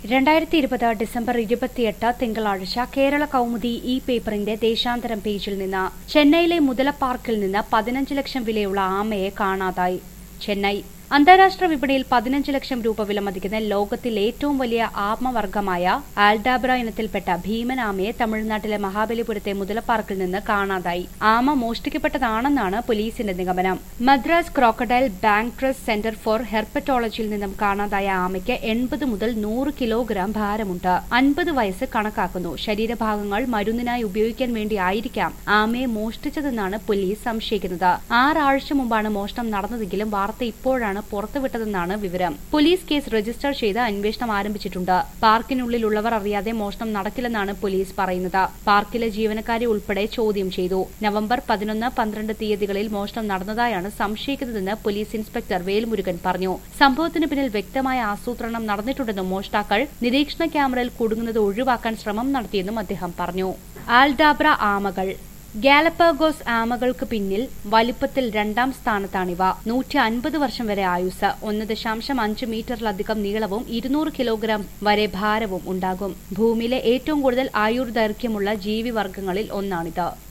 രണ്ടായിരത്തി ഇരുപത് ഡിസംബർ ഇരുപത്തിയെട്ട് തിങ്കളാഴ്ച കേരള കൗമുദി ഇ പേപ്പറിന്റെ ദേശാന്തരം പേജിൽ നിന്ന് ചെന്നൈയിലെ മുതല പാർക്കിൽ നിന്ന് പതിനഞ്ച് ലക്ഷം വിലയുള്ള ആമയെ കാണാതായി ചെന്നൈ അന്താരാഷ്ട്ര വിപണിയിൽ പതിനഞ്ച് ലക്ഷം രൂപ വിലമതിക്കുന്ന ലോകത്തിൽ ഏറ്റവും വലിയ ആത്മവർഗമായ ആൽഡാബ്ര ഇനത്തിൽപ്പെട്ട ഭീമൻ ആമയെ തമിഴ്നാട്ടിലെ മഹാബലിപുരത്തെ മുതലപ്പാർക്കിൽ നിന്ന് കാണാതായി ആമ മോഷ്ടിക്കപ്പെട്ടതാണെന്നാണ് പോലീസിന്റെ നിഗമനം Madras crocodile bank trust centre for ഹെർപ്പറ്റോളജിയിൽ നിന്നും കാണാതായ ആമയ്ക്ക് എൺപത് മുതൽ നൂറ് കിലോഗ്രാം ഭാരമുണ്ട് അൻപത് വയസ്സ് കണക്കാക്കുന്നു ശരീരഭാഗങ്ങൾ മരുന്നിനായി ഉപയോഗിക്കാൻ വേണ്ടി ആയിരിക്കാം ആമയെ മോഷ്ടിച്ചതെന്നാണ് പോലീസ് സംശയിക്കുന്നത് ആറാഴ്ച മുമ്പാണ് മോഷണം നടന്നതെങ്കിലും വാർത്ത ഇപ്പോഴാണ് പുറത്തുവിട്ടതെന്നാണ് വിവരം പോലീസ് കേസ് രജിസ്റ്റർ ചെയ്ത് അന്വേഷണം ആരംഭിച്ചിട്ടുണ്ട് പാർക്കിനുള്ളിലുള്ളവർ അറിയാതെ മോഷണം നടക്കില്ലെന്നാണ് പോലീസ് പറയുന്നത് പാർക്കിലെ ജീവനക്കാരെ ഉൾപ്പെടെ ചോദ്യം ചെയ്തു നവംബർ പതിനൊന്ന് പന്ത്രണ്ട് തീയതികളിൽ മോഷണം നടന്നതായാണ് സംശയിക്കുന്നതെന്ന് പോലീസ് ഇൻസ്പെക്ടർ വേൽമുരുകൻ പറഞ്ഞു സംഭവത്തിന് പിന്നിൽ വ്യക്തമായ ആസൂത്രണം നടന്നിട്ടുണ്ടെന്നും മോഷ്ടാക്കൾ നിരീക്ഷണ ക്യാമറയിൽ കുടുങ്ങുന്നത് ഒഴിവാക്കാൻ ശ്രമം നടത്തിയെന്നും അദ്ദേഹം പറഞ്ഞു ആൽഡാബ്ര ആമകൾ ഗാലപ്പഗോസ് ആമകൾക്ക് പിന്നിൽ വലിപ്പത്തിൽ രണ്ടാം സ്ഥാനത്താണിവ നൂറ്റി അൻപത് വർഷം വരെ ആയുസ് ഒന്ന് ദശാംശം അഞ്ച് മീറ്ററിലധികം നീളവും ഇരുന്നൂറ് കിലോഗ്രാം വരെ ഭാരവും ഉണ്ടാകും ഭൂമിയിലെ ഏറ്റവും കൂടുതൽ ആയുർദൈർഘ്യമുള്ള ജീവിവർഗങ്ങളിൽ ഒന്നാണിത്